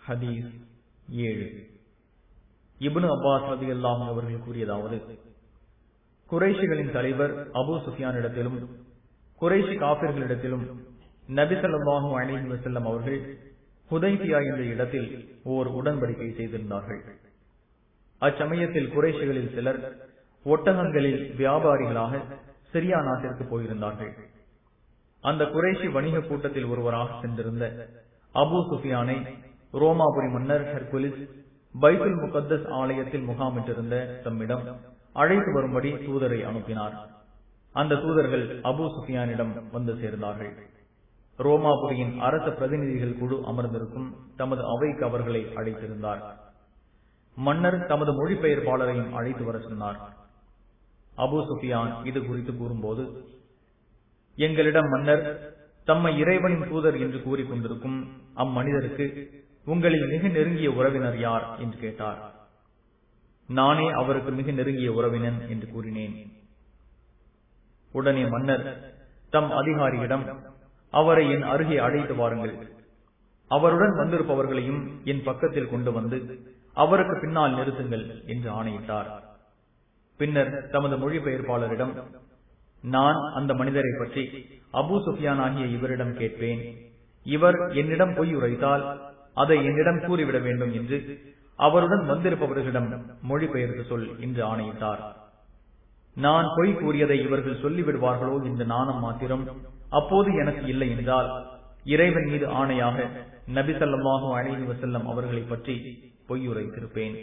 ஹதீஸ் ஏழு இப்னு அப்பாஸ் ரதியல்லாஹு அவர்கள் கூறியதாவது குறைஷிகளின் தலைவர் அபு சுஃபியானிடத்திலும் குறைஷி காபிர்களிடத்திலும் நபி ஸல்லல்லாஹு அலைஹி வஸல்லம் அவர்கள் ஹுதைபியா என்ற இடத்தில் ஓர் உடன்படிக்கை செய்திருந்தார்கள் அச்சமயத்தில் குறைஷிகளில் சிலர் ஒட்டகங்களில் வியாபாரிகளாக சிரியா நாட்டிற்கு போயிருந்தார்கள் அந்த குறைஷி வணிக கூட்டத்தில் ஒருவராக சென்றிருந்த அபு சுஃபியானை ரோமாபுரி மன்னர் ஹெர்குலிஸ் பைத்துல் முகத்தஸ் ஆலயத்தில் முகாமிட்டிருந்த தம்மிடம் அழைத்து வரும்படி தூதரை அனுப்பினார் அந்த தூதர்கள் அபு சுஃபியானிடம் வந்து சேர்ந்தார்கள் ரோமாபுரியின் அரச பிரதிநிதிகள் குழு அமர்ந்திருக்கும் தமது அவைக்கு அவர்களை அழைத்திருந்தார் மன்னர் தமது மொழிபெயர்ப்பாளரையும் அழைத்து வர சொன்னார் அபு சுஃபியான் இது குறித்து கூறும்போது எங்களிடம் மன்னர் தம்மை இறைவனின் தூதர் என்று கூறிக்கொண்டிருக்கும் அம்மனிதருக்கு உங்களில் மிக நெருங்கிய உறவினர் யார் என்று கேட்டார் நானே அவருக்கு மிக நெருங்கிய உறவினன் என்று கூறினேன் உடனே மன்னர் தம் அதிகாரியிடம் அவரை என் அருகே அழைத்து வாருங்கள் அவருடன் வந்திருப்பவர்களையும் என் பக்கத்தில் கொண்டு வந்து அவருக்கு பின்னால் நிறுத்துங்கள் என்று ஆணையிட்டார் பின்னர் தமது மொழிபெயர்ப்பாளரிடம் நான் அந்த மனிதரை பற்றி அபு சுஃபியான் ஆகிய இவரிடம் கேட்பேன் இவர் என்னிடம் பொய் உரைத்தால் அதை என்னிடம் கூறிவிட வேண்டும் என்று அவருடன் வந்திருப்பவர்களிடம் மொழிபெயர்த்து சொல் என்று ஆணையிட்டார் நான் பொய் கூறியதை இவர்கள் சொல்லிவிடுவார்களோ என்ற நாணம் மாத்திரம் அப்போது எனக்கு இல்லை என்றால் இறைவன் மீது ஆணையாக நபி சல்லாஹூ அலைஹி வசல்லம் அவர்களை பற்றி பொய்யுரைத்திருப்பேன்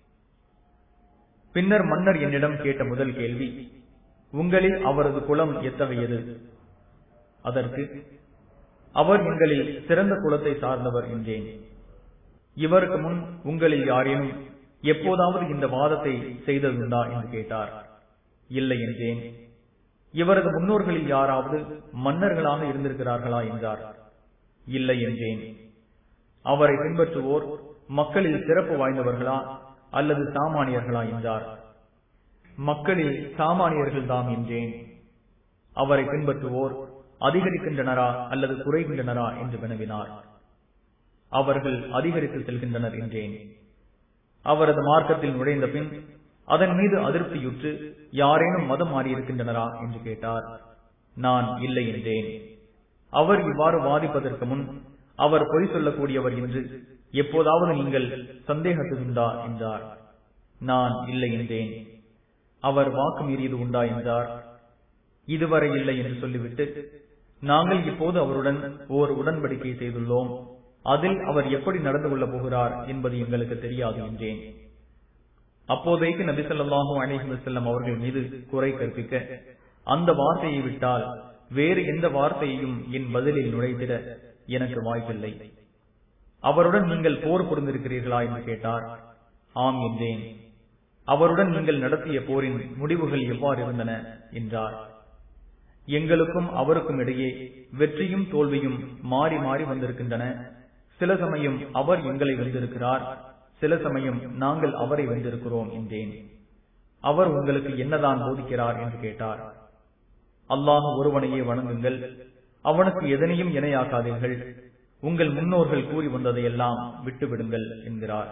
பின்னர் மன்னர் என்னிடம் கேட்ட முதல் கேள்வி உங்களில் அவரது குலம் எத்தகையது அதற்கு அவர் எங்களில் சிறந்த குலத்தை சார்ந்தவர் என்றேன் இவருக்கு முன் உங்களில் யாரேனும் எப்போதாவது இந்த வாதத்தை செய்ததுண்டா என்று கேட்டார் இல்லை என்றேன் இவரது முன்னோர்களில் யாராவது மன்னர்களாக இருந்திருக்கிறார்களா என்றார் இல்லை என்றேன் அவரை பின்பற்றுவோர் மக்களில் சிறப்பு வாய்ந்தவர்களா அல்லது சாமானியர்களா என்றார் மக்களில் சாமானியர்கள் தாம் என்றேன் அவரை பின்பற்றுவோர் அதிகரிக்கின்றனரா அல்லது குறைகின்றனரா என்று வினவினார் அவர்கள் அதிகரித்து செல்கின்றனர் என்றேன் அவரது மார்க்கத்தில் நுழைந்த பின் அதன் மீது அதிருப்தியுற்று யாரேனும் மதம் மாறியிருக்கின்றனரா என்று கேட்டார் நான் இல்லை என்றேன் அவர் இவ்வாறு வாதிப்பதற்கு முன் அவர் பொய் சொல்லக்கூடியவர் என்று எப்போதாவது நீங்கள் சந்தேகத்துண்டா என்றார் நான் இல்லை என்றேன் அவர் வாக்கு மீறியது உண்டா என்றார் இதுவரை இல்லை என்று சொல்லிவிட்டு நாங்கள் இப்போது அவருடன் ஓர் உடன்படிக்கை செய்துள்ளோம் அதில் அவர் எப்படி நடந்து கொள்ளப் போகிறார் என்பது எங்களுக்கு தெரியாது என்றேன் அப்போதைக்கு நபிசல்லாஹூ அலிஹி வசல்லம் அவர்கள் மீது குறை கற்பிக்க அந்த வார்த்தையை விட்டால் வேறு எந்த வார்த்தையையும் என் பதிலில் நுழைத்திட எனக்கு வாய்ப்பில்லை அவருடன் நீங்கள் போர் புரிந்திருக்கிறீர்களா என்று கேட்டார் ஆம் என்றேன் அவருடன் நீங்கள் நடத்திய போரின் முடிவுகள் எவ்வாறு இருந்தன என்றார் எங்களுக்கும் அவருக்கும் இடையே வெற்றியும் தோல்வியும் மாறி மாறி வந்திருக்கின்றன சில சமயம் அவர் எங்களை வென்றிருக்கிறார் சில சமயம் நாங்கள் அவரை வென்றிருக்கிறோம் என்றேன் அவர் உங்களுக்கு என்னதான் போதிக்கிறார் என்று கேட்டார் அல்லாஹ் ஒருவனையே வணங்குங்கள் அவனுக்கு எதனையும் இணையாக்காதீர்கள் உங்கள் முன்னோர்கள் கூறி வந்ததையெல்லாம் விட்டுவிடுங்கள் என்கிறார்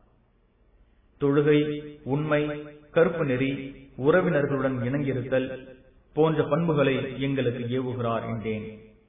தொழுகை உண்மை கருப்பு நெறி உறவினர்களுடன் இணங்கியிருத்தல் போன்ற பண்புகளை எங்களுக்கு ஏவுகிறார் என்றேன்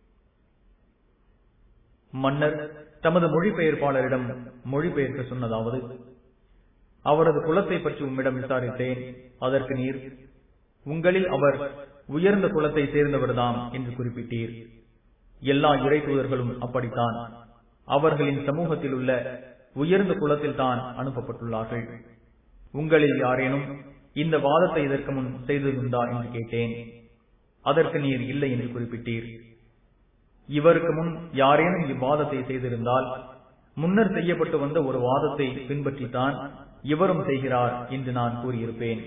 மன்னர் தமது மொழிபெயர்ப்பாளரிடம் மொழிபெயர்க்க சொன்னதாவது அவரது குலத்தை பற்றி உம்மிடம் விசாரித்தேன் அதற்கு நீர் உங்களில் அவர் உயர்ந்த குலத்தை சேர்ந்தவர்தாம் என்று குறிப்பிட்டீர் எல்லா இறை தூதர்களும் அப்படித்தான் அவர்களின் சமூகத்தில் உள்ள உயர்ந்த குலத்தில் தான் அனுப்பப்பட்டுள்ளார்கள் உங்களில் யாரேனும் இந்த வாதத்தை இதற்கு முன் செய்ததுண்டா என்று கேட்டேன் அதற்கு நீர் இல்லை என்று குறிப்பிட்டீர் இவருக்கு முன் யாரேனும் இவ்வாதத்தை செய்திருந்தால் முன்னர் செய்யப்பட்டு வந்த ஒரு வாதத்தை பின்பற்றித்தான் இவரும் செய்கிறார் என்று நான் கூறியிருப்பேன்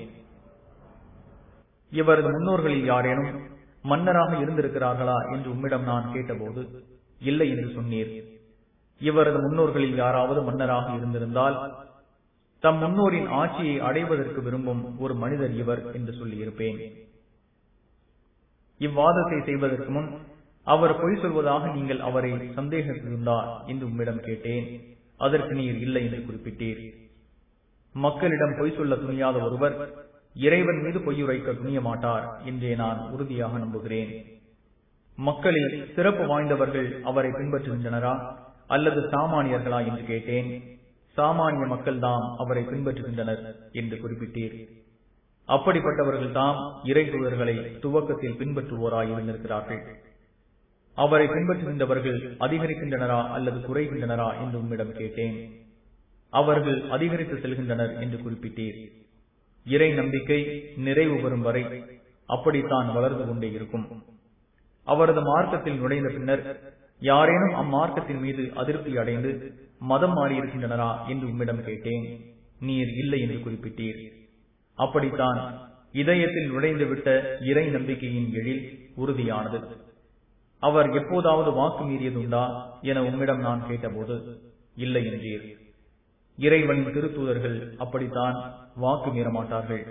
இவரது முன்னோர்களில் யாரேனும் மன்னராக இருந்திருக்கிறார்களா என்று உம்மிடம் நான் கேட்டபோது இல்லை என்று சொன்னீர் இவரது முன்னோர்களில் யாராவது மன்னராக இருந்திருந்தால் தம் முன்னோரின் ஆட்சியை அடைவதற்கு விரும்பும் ஒரு மனிதர் இவர் என்று சொல்லியிருப்பேன் இவ்வாதத்தை செய்வதற்கு முன் அவர் பொய் சொல்வதாக நீங்கள் அவரை சந்தேகத்திருந்தா என்று உம்மிடம் கேட்டேன் அதற்கு நீர் இல்லை என்று குறிப்பிட்டீர் மக்களிடம் பொய் சொல்ல துணியாத ஒருவர் இறைவன் மீது பொய்யுரைக்க துணிய மாட்டார் என்றே நான் உறுதியாக நம்புகிறேன் மக்களில் சிறப்பு வாய்ந்தவர்கள் அவரை பின்பற்றுகின்றனரா அல்லது சாமானியர்களா என்று கேட்டேன் சாமானிய மக்கள் தாம் அவரை பின்பற்றுகின்றனர் என்று குறிப்பிட்டீர் அப்படிப்பட்டவர்கள் தாம் இறை தூதர்களை துவக்கத்தில் பின்பற்றுவோராய் இருந்திருக்கிறார்கள் அவரை பின்பற்றுகின்றவர்கள் அதிகரிக்கின்றனரா அல்லது குறைகின்றனரா என்று உம்மிடம் கேட்டேன் அவர்கள் அதிகரித்து செல்கின்றனர் என்று குறிப்பிட்டீர் இறை நம்பிக்கை நிறைவு பெறும் வரை அப்படித்தான் வளர்ந்து கொண்டே இருக்கும் அவரது மார்க்கத்தில் நுழைந்த பின்னர் யாரேனும் அம்மார்க்கத்தின் மீது அதிருப்தி அடைந்து மதம் மாறியிருக்கின்றனரா என்று உம்மிடம் கேட்டேன் நீர் இல்லை என்று குறிப்பிட்டீர் அப்படித்தான் இதயத்தில் நுழைந்துவிட்ட இறை நம்பிக்கையின் எழில் உறுதியானது அவர் எப்போதாவது வாக்கு மீறியதுண்டா என உம்மிடம் நான் கேட்டபோது இல்லை என்றீர் இறைவனின் திருத்தூதர்கள் அப்படித்தான் வாக்கு மீற மாட்டார்கள்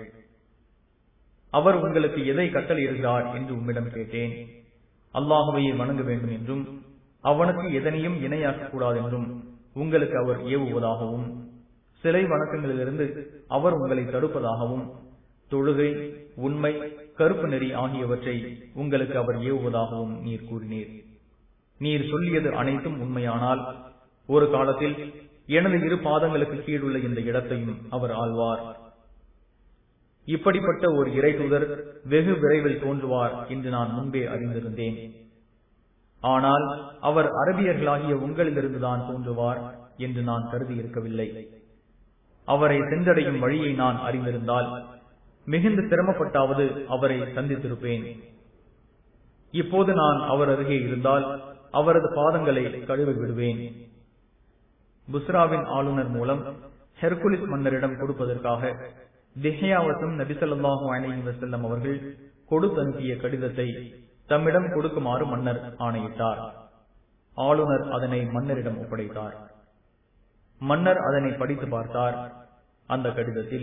அவர் உங்களுக்கு எதை கட்டளையிடுகிறார் என்று உம்மிடம் கேட்டேன் அல்லாஹுவையை வணங்க வேண்டும் என்றும் அவனுக்கு எதனையும் இணையாக்க கூடாது என்றும் உங்களுக்கு அவர் ஏவுவதாகவும் சிலை வணக்கங்களிலிருந்து அவர் உங்களை தடுப்பதாகவும் தொழுகை உண்மை கருப்பு நெறி ஆகியவற்றை உங்களுக்கு அவர் ஏவுவதாகவும் நீர் கூறினீர் நீர் சொல்லியது அனைத்தும் உண்மையானால் ஒரு காலத்தில் எனது இரு பாதங்களுக்கு கீழுள்ள இந்த இடத்தையும் அவர் ஆழ்வார் இப்படிப்பட்ட ஒரு இறை தூதர் வெகு விரைவில் தோன்றுவார் என்று நான் முன்பே அறிந்திருந்தேன் ஆனால் அவர் அரபியர்களாகிய உங்களிலிருந்துதான் தோன்றுவார் என்று நான் கருதி இருக்கவில்லை அவரை சென்றடையும் வழியை நான் அறிந்திருந்தால் மிகுந்த சிரமப்பட்டாவது அவரை சந்தித்திருப்பேன் இப்போது நான் அவர் அருகே இருந்தால் அவரது பாதங்களை கழுவி விடுவேன் புஸ்ராவின் ஆளுநர் மூலம் ஹெர்குலிஸ் மன்னரிடம் கொடுப்பதற்காக திஹ்யாவசம் நபிசல்லாஹு அலைஹி வசல்லம் அவர்கள் கொடுத்தனுப்பிய கடிதத்தை தம்மிடம் கொடுக்குமாறு மன்னர் ஆணையிட்டார் ஆளுநர் அதனை மன்னரிடம் ஒப்படைத்தார் மன்னர் அதனை படித்து பார்த்தார் அந்த கடிதத்தில்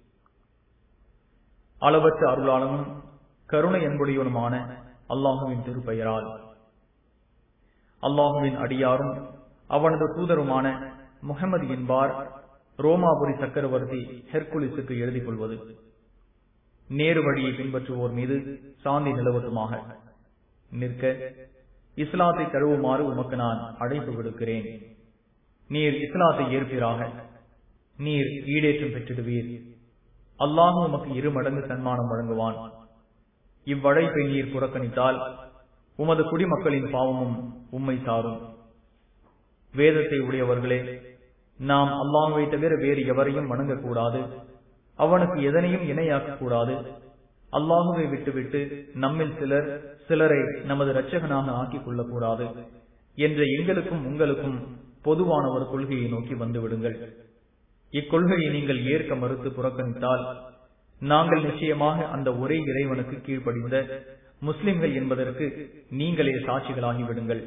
அளவற்ற அருளாளனும் கருணை என்புடையவனுமான அல்லாஹுவின் திருப்பெயரால் அல்லாஹுவின் அடியாரும் அவனது தூதருமான முகமது என்பார் ரோமாபுரி சக்கரவர்த்தி ஹெர்குலிஸுக்கு எழுதிக் கொள்வது நேரு வழியை பின்பற்றுவோர் மீது சாந்தி நிலவட்டுமாக நிற்க இஸ்லாத்தை தழுவுமாறு உமக்கு நான் அழைப்பு விடுக்கிறேன் நீர் இஸ்லாத்தை ஏற்பீராக நீர் ஈடேற்றம் பெற்றிடுவீர் அல்லாஹு உமக்கு இரு மடங்கு சன்மானம் வழங்குவான் இவ்வழைப்பை நீர் புறக்கணித்தால் உமது குடிமக்களின் பாவமும் உம்மை சாரும் வேதத்தை உடையவர்களே நாம் அல்லாஹுவை தவிர வேறு எவரையும் வணங்கக்கூடாது அவனுக்கு எதனையும் இணையாக்க கூடாது அல்லாஹுவை விட்டுவிட்டு நம்மில் சிலர் சிலரை நமது இரட்சகனாக ஆக்கிக் கொள்ளக்கூடாது என்ற எங்களுக்கும் உங்களுக்கும் பொதுவான ஒரு கொள்கையை நோக்கி வந்துவிடுங்கள் இக்கொள்கையை நீங்கள் ஏற்க மறுத்து புறக்கணித்தால் நாங்கள் நிச்சயமாக அந்த ஒரே இறைவனுக்கு கீழ்ப்படிந்த முஸ்லிம்கள் என்பதற்கு நீங்களே சாட்சிகளாகி விடுங்கள்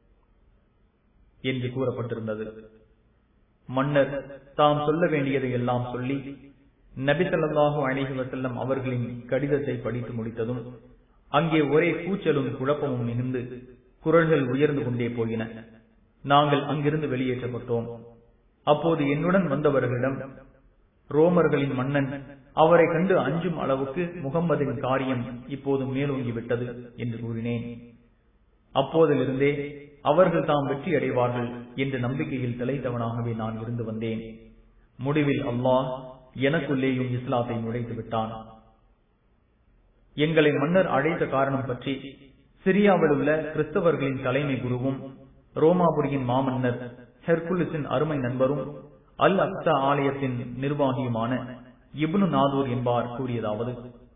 என்று கூறப்பட்டிருந்தது மன்னர் தாம் சொல்ல வேண்டியதை எல்லாம் சொல்லி நபிசல்லாஹு அலிஹி வசல்லம் அவர்களின் கடிதத்தை படித்து முடித்ததும் அங்கே ஒரே கூச்சலும் குழப்பமும் மிகுந்து குரல்கள் உயர்ந்து கொண்டே போயின நாங்கள் அங்கிருந்து வெளியேற்றப்பட்டோம் அப்போது என்னுடன் வந்தவர்களிடம் ரோமர்களின் மன்னன் அவரை கண்டு அஞ்சும் அளவுக்கு முகம்மதின் காரியம் இப்போது மேலோங்கிவிட்டது என்று கூறினேன் அப்போதிலிருந்தே அவர்கள் தாம் வெற்றி அடைவார்கள் என்ற நம்பிக்கையில் திளைத்தவனாகவே நான் இருந்து வந்தேன் முடிவில் அல்லாஹ் எனக்குள்ளேயும் இஸ்லாத்தை நுழைத்து விட்டான் எங்களை மன்னர் அழைத்த காரணம் பற்றி சிரியாவில் உள்ள கிறிஸ்தவர்களின் தலைமை குருவும் ரோமாபுரியின் மாமன்னர் ஹெர்குலிஸின் அருமை நண்பரும் அல் அக்சா ஆலயத்தின் நிர்வாகியுமான இப்னு நாதூர் என்பார் கூறியதாவது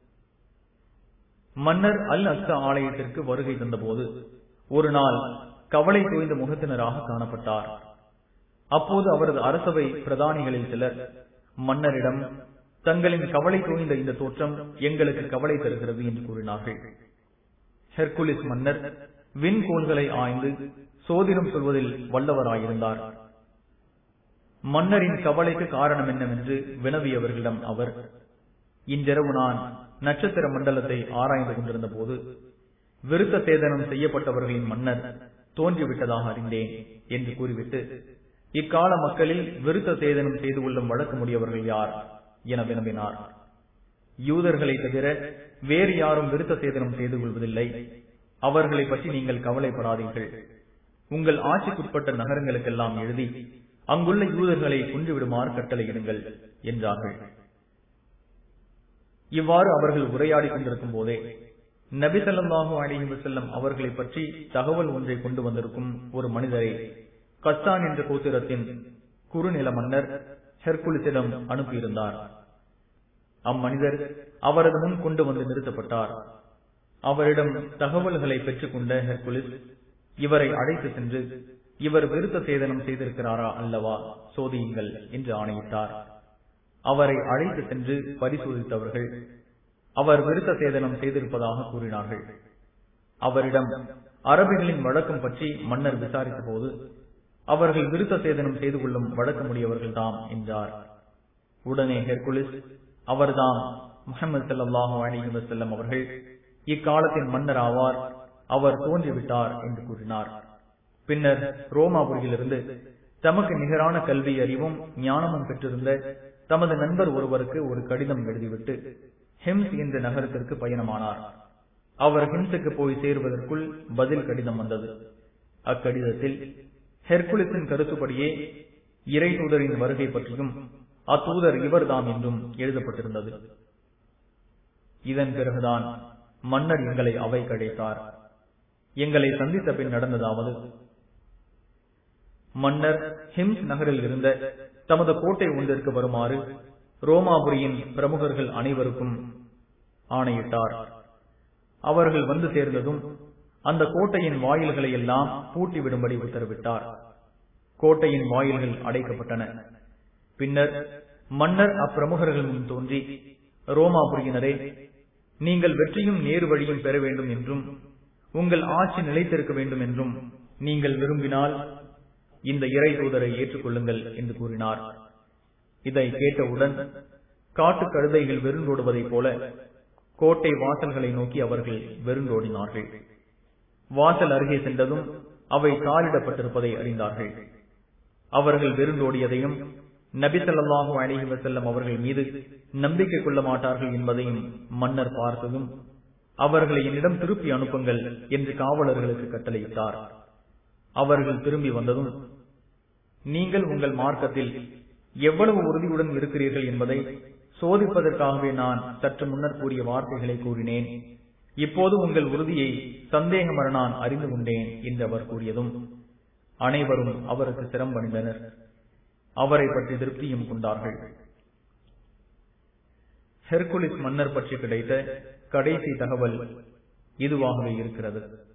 மன்னர் அல் அக்சா ஆலயத்திற்கு வருகை தந்தபோது ஒரு நாள் கவலை தோய்ந்த முகத்தினராக காணப்பட்டார் அப்போது அவரது அரசவை பிரதானிகளில் சிலர் மன்னரிடம் தங்களின் கவலை தோய்ந்த இந்த தோற்றம் எங்களுக்கு கவலை தருகிறது என்று கூறினார்கள் ஹெர்குலிஸ் மன்னர் விண்கோள்களை ஆய்ந்து சோதிடம் சொல்வதில் வல்லவராயிருந்தார் மன்னரின் கவலைக்கு காரணம் என்னவென்று வினவியவர்களிடம் அவர் இன்றிரவு நான் நட்சத்திர மண்டலத்தை ஆராய்ந்து கொண்டிருந்த போது விருத்த சேதனம் செய்யப்பட்டவர்களின் மன்னர் தோன்றிவிட்டதாக அறிந்தேன் என்று கூறிவிட்டு இக்கால மக்களில் விருத்த சேதனம் செய்து கொள்ளும் வழக்கமுடையவர்கள் யார் என வினவினார் யூதர்களை தவிர வேறு யாரும் விருத்த சேதனம் செய்து கொள்வதில்லை அவர்களை பற்றி நீங்கள் கவலைப்படாதீர்கள் உங்கள் ஆட்சிக்குட்பட்ட நகரங்களுக்கெல்லாம் எழுதி அங்குள்ள யூதர்களை கொன்றுவிடுமாறு கட்டளையிடுங்கள் என்றார்கள் இவ்வாறு அவர்கள் உரையாடிக் கொண்டிருக்கும் போதே நபி ஸல்லல்லாஹு அலைஹி வஸல்லம் அவர்களை பற்றி தகவல் ஒன்றை கொண்டு வந்திருக்கும் ஒரு மனிதரை கஸ்தான் என்ற கோத்திரத்தின் குறுநில மன்னர் ஹெர்குலிஸிடம் அனுப்பியிருந்தார் அம்மனிதர் அவரது முன் கொண்டு வந்து நிறுத்தப்பட்டார் அவரிடம் தகவல்களை பெற்றுக்கொண்ட ஹெர்குலிஸ் இவரை அழைத்து சென்று இவர் விருத்த சேதனம் செய்திருக்கிறாரா அல்லவா சோதியுங்கள் என்று ஆணையிட்டார் அவரை அழைத்து சென்று பரிசோதித்தவர்கள் அவர் விருத்த சேதனம் செய்திருப்பதாக கூறினார்கள் அவரிடம் அரபிகளின் வழக்கம் பற்றி மன்னர் விசாரித்த போது அவர்கள் விருத்த சேதனம் செய்து கொள்ளும் வழக்கமுடையவர்கள் தாம் என்றார் உடனே ஹெர்குலிஸ் அவர்தாம் முகமது சல்லாஹூ அலி வசல்லம் அவர்கள் இக்காலத்தின் மன்னர் ஆவார் அவர் தோன்றிவிட்டார் என்று கூறினார் பின்னர் ரோமாபுரியிலிருந்து தமக்கு நிகரான கல்வி அறிவும் ஞானமும் பெற்றிருந்த தமது நண்பர் ஒருவருக்கு ஒரு கடிதம் எழுதிவிட்டு ஹிம்ஸ் என்ற நகரத்திற்கு பயணமானார் அவர் ஹிம்ஸுக்கு போய் சேருவதற்குள் பதில் கடிதம் வந்தது அக்கடிதத்தில் ஹெர்குலிஸின் கருத்துப்படியே இறை தூதரின் வருகை பற்றியும் அத்தூதர் இவர்தாம் என்றும் எழுதப்பட்டிருந்தது இதன் பிறகுதான் மன்னர் எங்களை அவை கடைத்தார் எங்களை சந்தித்த பின் நடந்ததாவது மன்னர் ஹிம்ஸ் நகரில் இருந்த தமது கோட்டை ஒன்றிற்கு வருமாறு ரோமாபுரியின் பிரமுகர்கள் அனைவருக்கும் ஆணையிட்டார் அவர்கள் வந்து சேர்ந்ததும் அந்த கோட்டையின் வாயில்களை எல்லாம் பூட்டிவிடும்படி உத்தரவிட்டார் கோட்டையின் வாயில்கள் அடைக்கப்பட்டன பின்னர் மன்னர் அப்பிரமுகர்கள் முன் தோன்றி ரோமாபுரியினரே நீங்கள் வெற்றியும் நேரு வழியும் பெற வேண்டும் என்றும் உங்கள் ஆட்சி நிலைத்திருக்க வேண்டும் என்றும் நீங்கள் விரும்பினால் இந்த இறை தூதரை ஏற்றுக்கொள்ளுங்கள் என்று கூறினார் இதை கேட்டவுடன் காட்டு கழுதைகள் வெருண்டோடுவதைப் போல கோட்டை வாசல்களை நோக்கி அவர்கள் வெருண்டோடினார்கள் வாசல் அருகே சென்றதும் அவை தாளிடப்பட்டிருப்பதை அறிந்தார்கள் அவர்கள் வெருண்டோடியதையும் நபிசல்லாஹூ அலிஹி வசல்லம் அவர்கள் மீது நம்பிக்கை கொள்ள மாட்டார்கள் என்பதையும் மன்னர் பார்த்ததும் அவர்களை என்னிடம் திருப்பி அனுப்புங்கள் என்று காவலர்களுக்கு கட்டளையிட்டார் அவர்கள் திரும்பி வந்ததும் நீங்கள் உங்கள் மார்க்கத்தில் எவ்வளவு உறுதியுடன் இருக்கிறீர்கள் என்பதை சோதிப்பதற்காகவே நான் சற்று முன்னர் கூறிய வார்த்தைகளை கூறினேன் இப்போது உங்கள் உறுதியை சந்தேகமர நான் அறிந்து கொண்டேன் என்று அவர் கூறியதும் அனைவரும் அவருக்கு சிரம்பணிந்தனர் அவரை பற்றி திருப்தியும் கொண்டார்கள் ஹெர்குலிஸ் மன்னர் பற்றி கிடைத்த கடைசி தகவல் இதுவாகவே இருக்கிறது